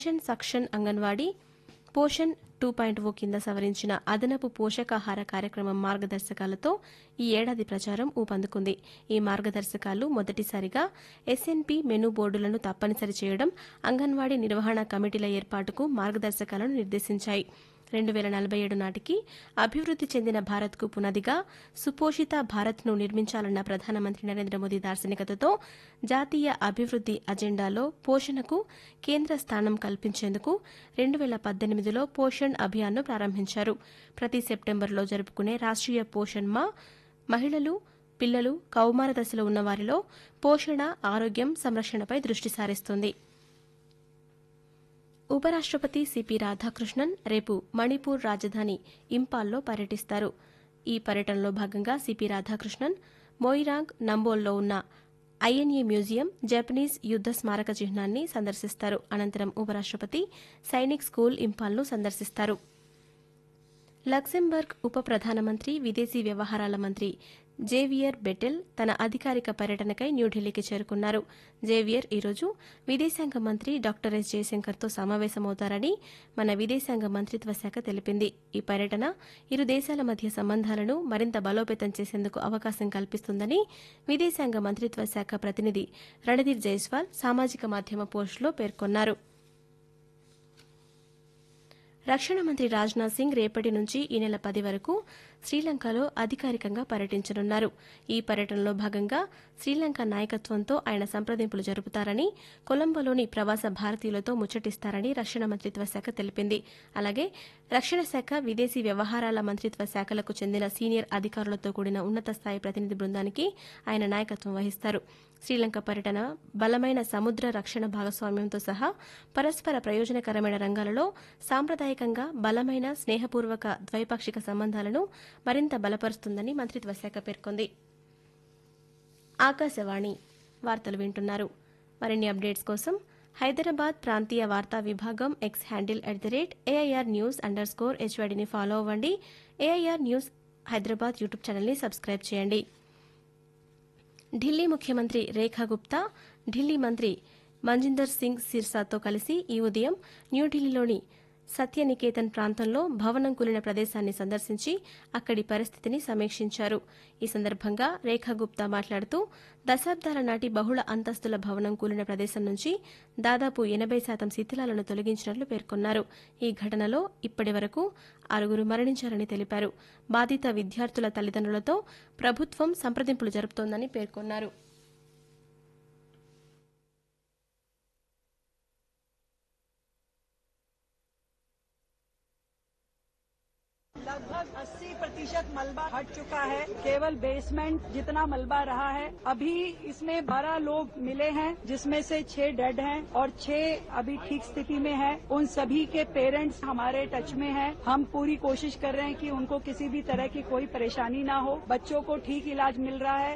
machine Saksham Anganwadi Poshan two point O కింద సవరించిన అదనపు పోషకాహార కార్యక్రమం మార్గదర్శకాలతో ఈ ఏడాది ప్రచారం ఊపందుకుంది ఈ మార్గదర్శకాలు మొదటిసారిగా ఎస్ఎన్పి మెనూ బోర్డులను తప్పనిసరి చేయడం అంగన్వాడీ నిర్వహణ కమిటీల ఏర్పాటుకు మార్గదర్శకాలను నిర్దేశించాయి రెండు వేల నలభై ఏడు నాటికి అభివృద్ది చెందిన భారత్కు పునాదిగా సుపోషిత భారత్ను నిర్మించాలన్న ప్రధానమంత్రి నరేంద్ర మోదీ దార్శనికతతో జాతీయ అభివృద్ది అజెండాలో పోషణకు కేంద్ర స్థానం కల్పించేందుకు రెండు వేల పద్దెనిమిదిలో పోషణ్ అభియాన్ను ప్రారంభించారు ప్రతి సెప్టెంబర్లో జరుపుకునే రాష్ట్రీయ పోషణ్ మా మహిళలు పిల్లలు కౌమార దశలో ఉన్న వారిలో పోషణ ఆరోగ్యం సంరక్షణపై దృష్టి సారిస్తుంది ఉపరాష్టపతి సిపి రాధాకృష్ణన్ రేపు మణిపూర్ రాజధాని ఇంపాల్లో పర్యటిస్తారు ఈ పర్యటనలో భాగంగా సిపి రాధాకృష్ణన్ మొయిరాంగ్ నంబోల్లో ఉన్న ఐఎన్ఏ మ్యూజియం జపనీస్ యుద్ద స్మారక చిహ్నాన్ని సందర్శిస్తారు అనంతరం ఉపరాష్టపతి సైనిక్ స్కూల్ ఇంపాల్ను సందర్శిస్తారు లక్సెంబర్గ్ ఉప ప్రధానమంత్రి విదేశీ వ్యవహారాల మంత్రి జేవియర్ బెటెల్ తన అధికారిక పర్యటనకై న్యూఢిల్లీకి చేరుకున్నారు జేవియర్ ఈరోజు విదేశాంగ మంత్రి డాక్టర్ ఎస్ జయశంకర్తో సమావేశమవుతారని మన విదేశాంగ మంత్రిత్వ శాఖ తెలిపింది ఈ పర్యటన ఇరు దేశాల మధ్య సంబంధాలను మరింత బలోపేతం చేసేందుకు అవకాశం కల్పిస్తుందని విదేశాంగ మంత్రిత్వ శాఖ ప్రతినిధి రణధీర్ జైస్వాల్ సామాజిక మాధ్యమ పోస్టులో పేర్కొన్నారు రక్షణ మంత్రి రాజ్నాథ్ సింగ్ రేపటి నుంచి ఈ నెల పది వరకు శ్రీలంకలో అధికారికంగా పర్యటించనున్నారు ఈ పర్యటనలో భాగంగా శ్రీలంక నాయకత్వంతో ఆయన సంప్రదింపులు జరుపుతారని కొలంబోలోని ప్రవాస భారతీయులతో ముచ్చటిస్తారని రక్షణ మంత్రిత్వ శాఖ తెలిపింది అలాగే రక్షణ శాఖ విదేశీ వ్యవహారాల మంత్రిత్వ శాఖలకు చెందిన సీనియర్ అధికారులతో కూడిన ఉన్నత స్థాయి ప్రతినిధి బృందానికి ఆయన నాయకత్వం వహిస్తారు శ్రీలంక పర్యటన బలమైన సముద్ర రక్షణ భాగస్వామ్యంతో సహా పరస్పర ప్రయోజనకరమైన రంగాలలో సాంప్రదాయకంగా బలమైన స్నేహపూర్వక ద్వైపాక్షిక సంబంధాలను మరింత బలపరుస్తుందని మంత్రిత్వ శాఖ పేర్కొంది ఆకాశవాణి వార్తలు వింటున్నారు మరిన్ని అప్డేట్స్ కోసం హైదరాబాద్ ప్రాంతీయ వార్తా విభాగం X handle at the rate AIR news underscore హెచ్వైడిని ఫాలో అవ్వండి ఏఐఆర్ న్యూస్ హైదరాబాద్ యూట్యూబ్ ఛానల్ని సబ్స్క్రైబ్ చేయండి ఢిల్లీ ముఖ్యమంత్రి రేఖా గుప్తా ఢిల్లీ మంత్రి మంజిందర్ సింగ్ సిర్సాతో కలిసి ఈ ఉదయం న్యూఢిల్లీలోని సత్యనికేతన్ ప్రాంతంలో భవనం కూలిన ప్రదేశాన్ని సందర్శించి అక్కడి పరిస్థితిని సమీక్షించారు ఈ సందర్భంగా రేఖా గుప్తా మాట్లాడుతూ దశాబ్దాల నాటి బహుళ అంతస్తుల భవనం కూలిన ప్రదేశం నుంచి దాదాపు ఎనబై శాతం శిథిలాలను తొలగించినట్లు పేర్కొన్నారు ఈ ఘటనలో ఇప్పటి వరకు ఆరుగురు మరణించారని తెలిపారు బాధిత విద్యార్థుల తల్లిదండ్రులతో ప్రభుత్వం సంప్రదింపులు జరుపుతోందని పేర్కొన్నారు लगभग 80 प्रतिशत मलबा हट चुका है केवल बेसमेंट जितना मलबा रहा है अभी इसमें 12 लोग मिले हैं जिसमें से 6 डेड हैं और 6 अभी ठीक स्थिति में हैं उन सभी के पेरेंट्स हमारे टच में हैं हम पूरी कोशिश कर रहे हैं कि उनको किसी भी तरह की कोई परेशानी ना हो बच्चों को ठीक इलाज मिल रहा है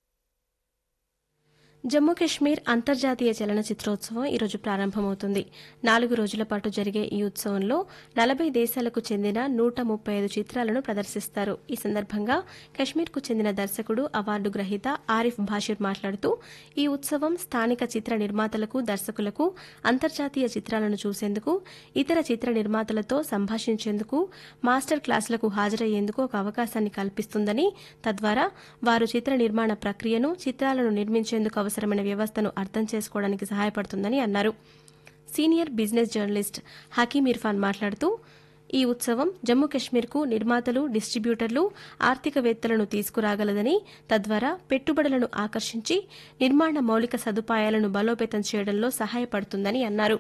జమ్మూ కశ్మీర్ అంతర్జాతీయ చలనచిత్రోత్సవం ఈరోజు ప్రారంభమవుతుంది నాలుగు రోజుల పాటు జరిగే ఈ ఉత్సవంలో నలభై దేశాలకు చెందిన నూట ముప్పై ఐదు చిత్రాలను ప్రదర్శిస్తారు ఈ సందర్భంగా కశ్మీర్కు చెందిన దర్శకుడు అవార్డు గ్రహీత ఆరిఫ్ భాషిర్ మాట్లాడుతూ ఈ ఉత్సవం స్థానిక చిత్ర నిర్మాతలకు దర్శకులకు అంతర్జాతీయ చిత్రాలను చూసేందుకు ఇతర చిత్ర నిర్మాతలతో సంభాషించేందుకు మాస్టర్ క్లాసులకు హాజరయ్యేందుకు ఒక అవకాశాన్ని కల్పిస్తుందని తద్వారా వారు చిత్ర నిర్మాణ ప్రక్రియను చిత్రాలను నిర్మించేందుకు అవసరమైన వ్యవస్థను అర్థం చేసుకోవడానికి సహాయపడుతుందని అన్నారు senior business journalist Hakim Irfan మాట్లాడుతూ ఈ ఉత్సవం జమ్మూ కశ్మీర్కు నిర్మాతలు డిస్ట్రిబ్యూటర్లు ఆర్థికవేత్తలను తీసుకురాగలదని తద్వారా పెట్టుబడులను ఆకర్షించి నిర్మాణ మౌలిక సదుపాయాలను బలోపేతం చేయడంలో సహాయపడుతుందని అన్నారు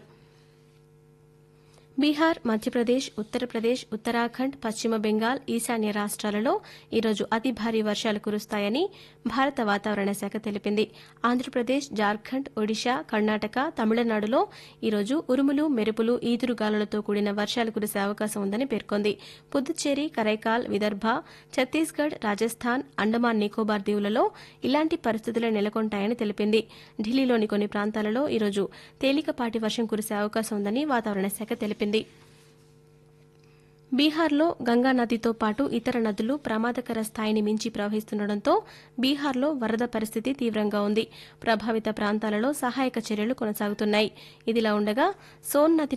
బీహార్ మధ్యప్రదేశ్ ఉత్తరప్రదేశ్ ఉత్తరాఖండ్ పశ్చిమ బెంగాల్ ఈశాన్య రాష్ట్రాలలో ఈరోజు అతి భారీ వర్షాలు కురుస్తాయని భారత వాతావరణ శాఖ తెలిపింది ఆంధ్రప్రదేశ్ జార్ఖండ్ ఒడిశా కర్ణాటక తమిళనాడులో ఈరోజు ఉరుములు మెరుపులు ఈదురుగాలులతో కూడిన వర్షాలు కురిసే అవకాశం ఉందని పేర్కొంది పుదుచ్చేరి కరైకాల్ విదర్భ ఛత్తీస్గఢ్ రాజస్థాన్ అండమాన్ నికోబార్ దీవులలో ఇలాంటి పరిస్థితులే నెలకొంటాయని తెలిపింది ఢిల్లీలోని కొన్ని ప్రాంతాలలో ఈరోజు తేలికపాటి వర్షం కురిసే అవకాశం ఉందని వాతావరణ శాఖ తెలిపింది బీహార్లో గంగా నదితో పాటు ఇతర నదులు ప్రమాదకర స్థాయిని మించి ప్రవహిస్తుండటంతో బీహార్లో వరద పరిస్థితి తీవ్రంగా ఉంది ప్రభావిత ప్రాంతాలలో సహాయక చర్యలు కొనసాగుతున్నాయి ఇదిలా ఉండగా సోన్ నది